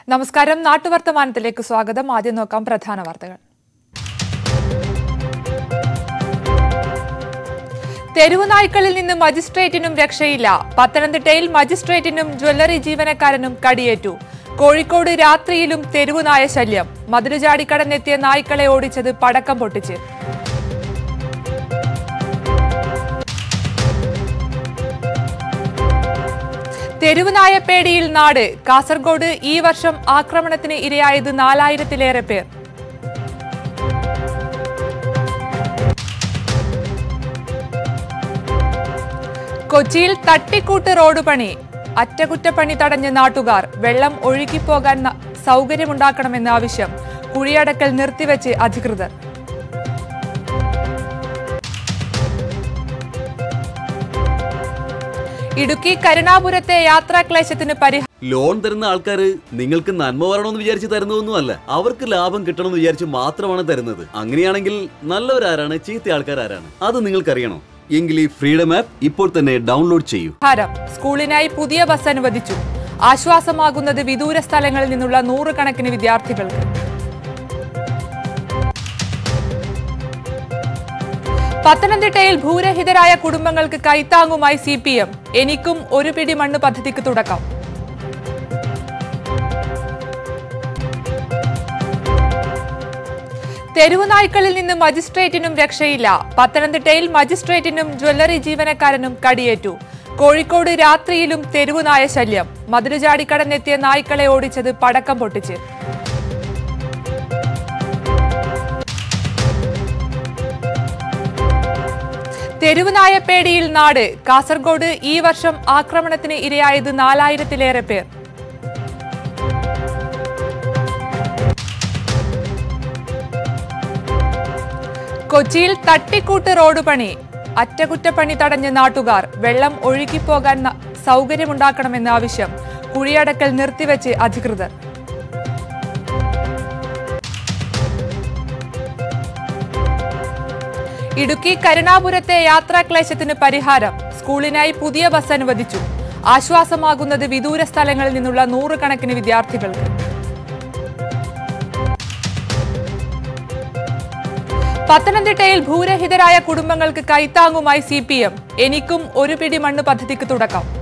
നമസ്കാരം നാട്ടുവർത്തമാനത്തിലേക്ക് സ്വാഗതം ആദ്യം നോക്കാം പ്രധാന വാർത്തകൾ തെരുവു നായ്ക്കളിൽ നിന്ന് മജിസ്ട്രേറ്റിനും രക്ഷയില്ല പത്തനംതിട്ടയിൽ മജിസ്ട്രേറ്റിനും ജ്വല്ലറി ജീവനക്കാരനും കടിയേറ്റു കോഴിക്കോട് രാത്രിയിലും തെരുവു നായ ശല്യം മതിലുചാടിക്കടന്നെത്തിയ നായ്ക്കളെ ഓടിച്ചത് പടക്കം പൊട്ടിച്ച് തെരുവ് നായപ്പേടിയിൽ നാട് കാസർഗോഡ് ഈ വർഷം ആക്രമണത്തിന് ഇരയായത് നാലായിരത്തിലേറെ പേർ കൊച്ചിയിൽ തട്ടിക്കൂട്ട് റോഡ് പണി അറ്റകുറ്റപ്പണി തടഞ്ഞ് നാട്ടുകാർ വെള്ളം ഒഴുകിപ്പോകാൻ ന- സൗകര്യമുണ്ടാക്കണമെന്ന ആവശ്യം കുഴിയടക്കൽ നിർത്തിവെച്ച് അധികൃതർ ഇടുക്കി കരുണാപുരത്തെ യാത്രാക്ലേശത്തിന് പരിഹാരം ലോൺ തരുന്ന ആൾക്കാർ നിങ്ങൾക്ക് നന്മ വരണമെന്ന് വിചാരിച്ച് തരുന്നതൊന്നുമല്ല അവർക്ക് ലാഭം കിട്ടണമെന്ന് വിചാരിച്ച് മാത്രമാണ് തരുന്നത് അങ്ങനെയാണെങ്കിൽ നല്ലവരാരാണ് ചീത്ത ആൾക്കാരാരാണ് അത് നിങ്ങൾക്കറിയണോ എങ്കിൽ ഈ ഫ്രീഡം ആപ്പ് ഇപ്പോൾ തന്നെ ഡൗൺലോഡ് ചെയ്യൂ ഭാരം സ്കൂളിനായി പുതിയ ബസ് അനുവദിച്ചു ആശ്വാസമാകുന്നത് വിദൂര സ്ഥലങ്ങളിൽ നിന്നുള്ള നൂറുകണക്കിന് വിദ്യാർത്ഥികൾക്ക് പത്തനംതിട്ടയിൽ ഭൂരഹിതരായ കുടുംബങ്ങൾക്ക് കൈത്താങ്ങുമായി സി പി എം എനിക്കും ഒരു പിടി മണ്ണ് പദ്ധതിക്ക് തുടക്കം തെരുവു നായ്ക്കളിൽ നിന്ന് മജിസ്ട്രേറ്റിനും രക്ഷയില്ല പത്തനംതിട്ടയിൽ മജിസ്ട്രേറ്റിനും ജ്വല്ലറി ജീവനക്കാരനും കടിയേറ്റു കോഴിക്കോട് രാത്രിയിലും തെരുവു നായ ശല്യം മതിലുചാടിക്കടന്നെത്തിയ നായ്ക്കളെ ഓടിച്ചത് പടക്കം പൊട്ടിച്ച് തെരുവു നായപ്പേടിയിൽ നാട് കാസർഗോഡ് ഈ വർഷം ആക്രമണത്തിന് ഇരയായത് നാലായിരത്തിലേറെ പേർ കൊച്ചിയിൽ തട്ടിക്കൂട്ട് റോഡ് പണി അറ്റകുറ്റപ്പണി തടഞ്ഞ് നാട്ടുകാർ വെള്ളം ഒഴുകിപ്പോകാൻ ന- സൗകര്യമുണ്ടാക്കണമെന്ന ആവശ്യം കുഴിയടക്കൽ നിർത്തിവെച്ച് അധികൃതർ ഇടുക്കി കരുണാപുരത്തെ യാത്രാക്ലേശത്തിന് പരിഹാരം സ്കൂളിനായി പുതിയ ബസ് അനുവദിച്ചു ആശ്വാസമാകുന്നത് വിദൂര സ്ഥലങ്ങളിൽ നിന്നുള്ള നൂറുകണക്കിന് വിദ്യാർത്ഥികൾക്ക് പത്തനംതിട്ടയിൽ ഭൂരഹിതരായ കുടുംബങ്ങൾക്ക് കൈത്താങ്ങുമായി സി പി എം എനിക്കും ഒരു പിടി മണ്ണ് പദ്ധതിക്ക് തുടക്കം